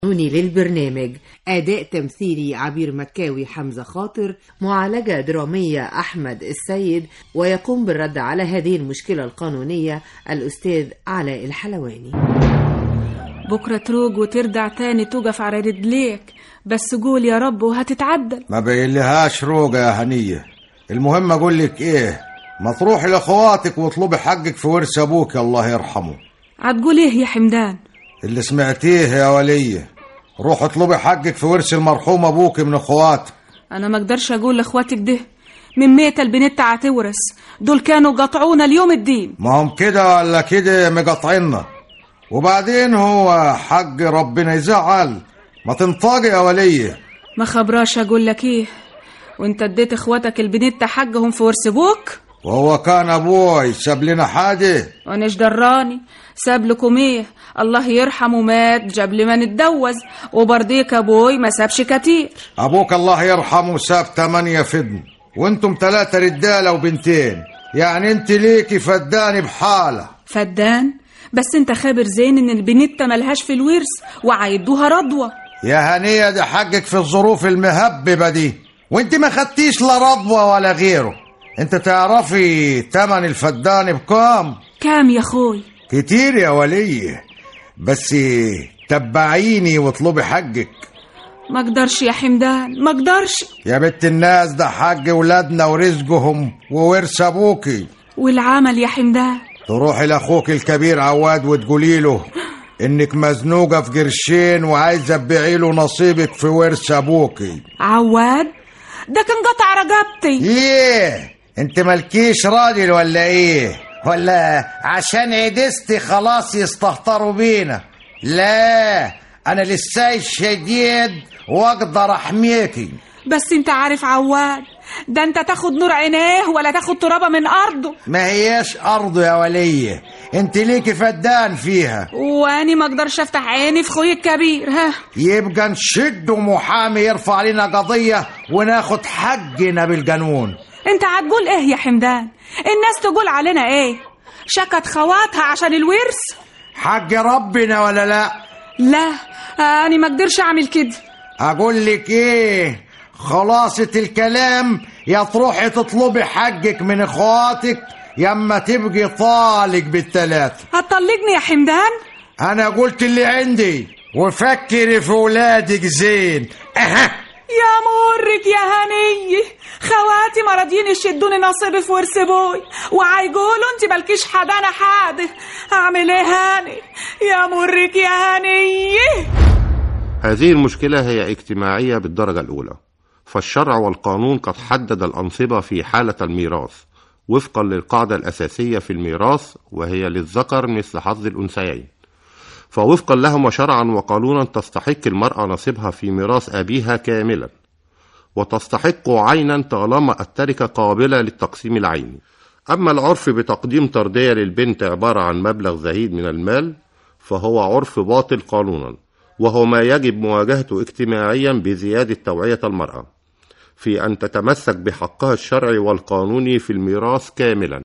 قانوني للبرنامج أداء تمثيلي عبير مكاوي حمزة خاطر معالجة درامية أحمد السيد ويقوم بالرد على هذه المشكلة القانونية الأستاذ علاء الحلواني بكرة تروج وترجع تاني توقف على رجليك بس قول يا رب وهتتعدل ما بيلهاش روجة يا هنية المهم اقول لك ايه ما تروحي لاخواتك واطلبي حقك في ورث ابوك الله يرحمه هتقول ايه يا حمدان اللي سمعتيه يا ولية روح اطلبي حقك في ورث المرحوم ابوك من اخواتك انا ما اقدرش اقول لاخواتك ده من ميت البنت هتورث دول كانوا قطعونا اليوم الدين ما هم كده ولا كده مقاطعيننا وبعدين هو حق ربنا يزعل ما تنطقي يا ولية ما خبراش اقول لك ايه وانت اديت اخواتك البنت حقهم في ورث ابوك وهو كان ابوي ساب لنا حاجة وانا ايش دراني ساب لكم ايه الله يرحمه مات جاب لي ما نتجوز وبرضيك ابوي ما سابش كتير ابوك الله يرحمه ساب تمانية فدن وانتم تلاتة رجالة وبنتين يعني انت ليكي فداني بحالة فدان بس انت خابر زين ان البنت ملهاش في الورث وعيدوها رضوة يا هنية ده حقك في الظروف المهببة دي وانت ما خدتيش لا رضوة ولا غيره انت تعرفي تمن الفدان بكام كام يا اخوي كتير يا ولية بس تبعيني واطلبي حقك ما اقدرش يا حمدان ما اقدرش يا بنت الناس ده حق ولادنا ورزقهم وورث ابوكي والعمل يا حمدان تروحي لاخوك الكبير عواد وتقولي له انك مزنوقه في قرشين وعايزه تبيعي له نصيبك في ورث ابوكي عواد ده كان قطع رقبتي ايه انت مالكيش راجل ولا ايه ولا عشان عدستي خلاص يستهتروا بينا لا انا لسه شديد واقدر احميكي بس انت عارف عواد ده انت تاخد نور عينيه ولا تاخد ترابه من ارضه ما هياش ارض يا وليه انت ليكي فدان فيها واني ما اقدرش افتح عيني في خوي الكبير ها يبقى نشد محامي يرفع علينا قضيه وناخد حقنا بالقانون انت هتقول ايه يا حمدان الناس تقول علينا ايه شكت خواتها عشان الورث حق ربنا ولا لا لا اني ما اقدرش اعمل كده اقول لك ايه خلاصة الكلام يا تروحي تطلبي حقك من اخواتك يا اما تبقي طالق بالتلاتة هتطلقني يا حمدان انا قلت اللي عندي وفكري في ولادك زين أها. يا مرك يا هنية خواتي ما راضيين يشدوني نصيبي في ورث بوي وهيقولوا انت مالكيش حدانا حاده اعمل ايه هاني يا مرك يا هنية هذه المشكلة هي اجتماعية بالدرجة الأولى فالشرع والقانون قد حدد الأنصبة في حالة الميراث وفقا للقاعدة الأساسية في الميراث وهي للذكر مثل حظ الأنثيين فوفقا لهم شرعا وقانونا تستحق المرأة نصيبها في ميراث أبيها كاملا وتستحق عينا طالما التركة قابلة للتقسيم العيني أما العرف بتقديم ترضية للبنت عبارة عن مبلغ زهيد من المال فهو عرف باطل قانونا وهو ما يجب مواجهته اجتماعيا بزيادة توعية المرأة في أن تتمسك بحقها الشرعي والقانوني في الميراث كاملا